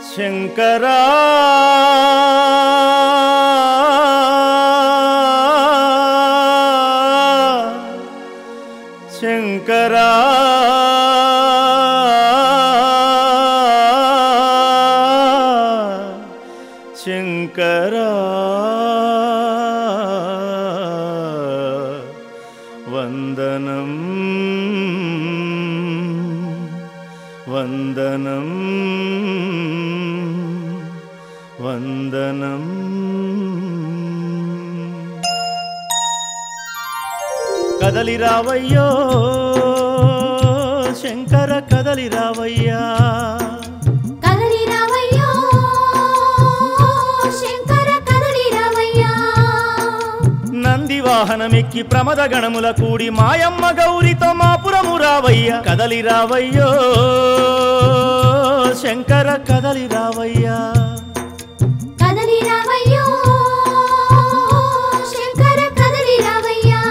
శంకరా శంకరా శంకరా వందనం వందనం వందనం కదలి రావయ్యో శంకర కదలి రావయ్యా కదలి రావయ్యో శంకర కదలి రావయ్యా నంది వాహనమెక్కి ప్రమద గణముల కూడి మాయమ్మ గౌరితో మాపురము రావయ్య కదలి రావయ్యో శంకర కదలి రావయ్యా కదలి రావయ్యో శంకర కదలి రావయ్యా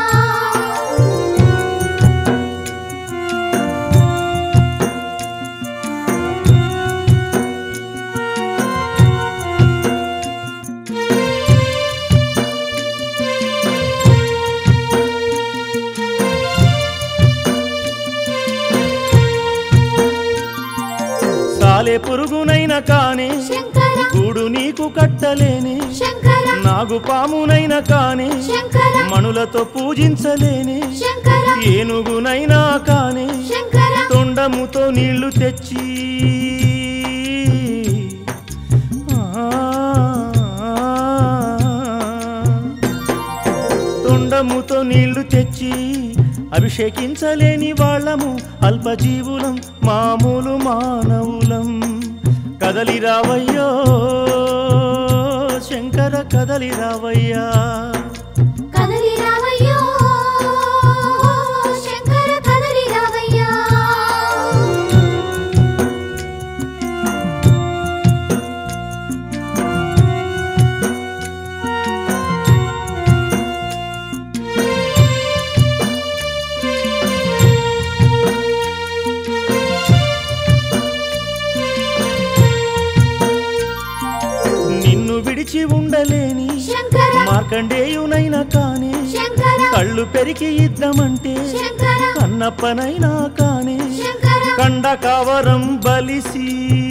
సాలే పురుగునైన కానే శంకర గూడు నీకు కట్టలేనే శంకర నాగు పామునైన కానే శంకర మణులతో పూజించలేనే శంకర ఏనుగునైనా కానే శంకర తొండముతో నీళ్లు తెచ్చి తొండముతో నీళ్లు తెచ్చి అభిషేకించలేని వాళ్ళము అల్పజీవులం మామూలు మానవులం కదలి రావయ్యో శంకర కదలి రావయ్యా కదలి రావయ్యో శంకర కదలి రావయ్యా నిన్ను విడిచి ఉండలేని శంకర మార్కండేయునైనా కానే శంకర కళ్ళు పెరికి ఇద్దామంటే శంకర కన్నప్పనైనా కానే శంకర కండ కవరం బలిసి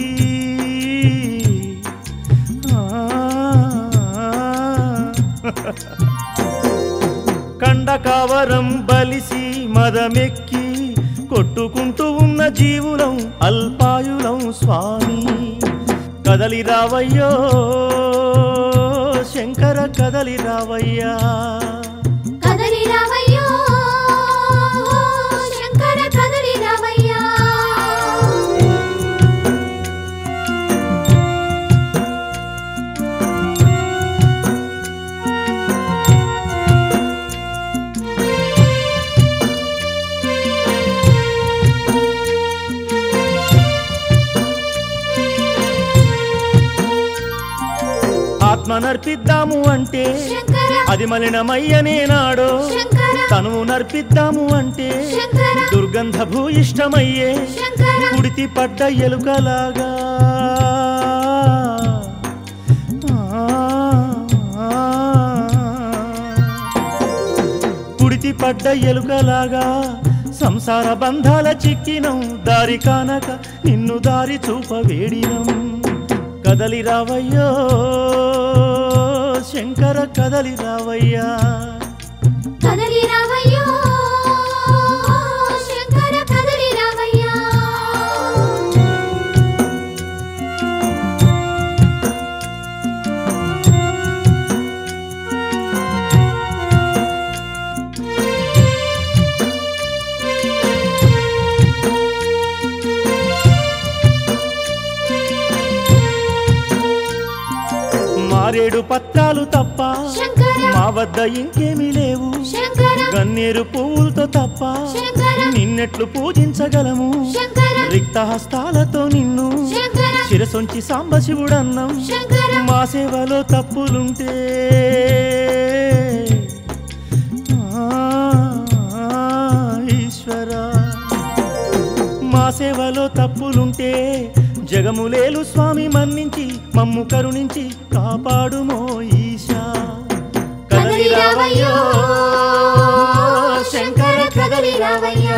కండ కవరం బలిసి మదమెక్కి కొట్టుకుంటూ ఉన్న జీవులం అల్పాయులం స్వామి కదలి రావయ్యో శంకర కదలి రావయ్యా కదలి రావయ్యో శంకర కదలి రావయ్యా ఆత్మ నర్పిద్దాము అంటే శంకర అది మలినమయ్యనే నాడో శంకర తను నర్పిద్దాము అంటే శంకర దుర్గంధ భూయిష్టమయ్యే శంకర కుడితి పడ్డ ఎలుకలాగా కుడితి పడ్డ ఎలుకలాగా సంసార బంధాల చిక్కినం దారి కానక నిన్ను దారి చూప వేడినం కదలి రావయ్యో శంకర కదలి రావయ్యా కదలి రావయ్యో శంకర కదలి రావయ్యా మారేడు పత్రాలు తప్ప శంకర మా వద్ద ఇంకేమీ లేవు శంకర గన్నేరు పువ్వులతో తప్ప శంకర నిన్నెట్లు పూజించగలము శంకర రిక్త హస్తాలతో నిన్ను శంకర శిరసొంచి సాంబశివుడన్నం శంకర మా సేవలో తప్పులుంటే ఆ, ఈశ్వర మా సేవలో తప్పులుంటే జగములేలు స్వామి మన్నించి మమ్ము కరుణించి కాపాడుమో ఈశా కదలి రావయ్యో శంకర కదలి రావయ్యా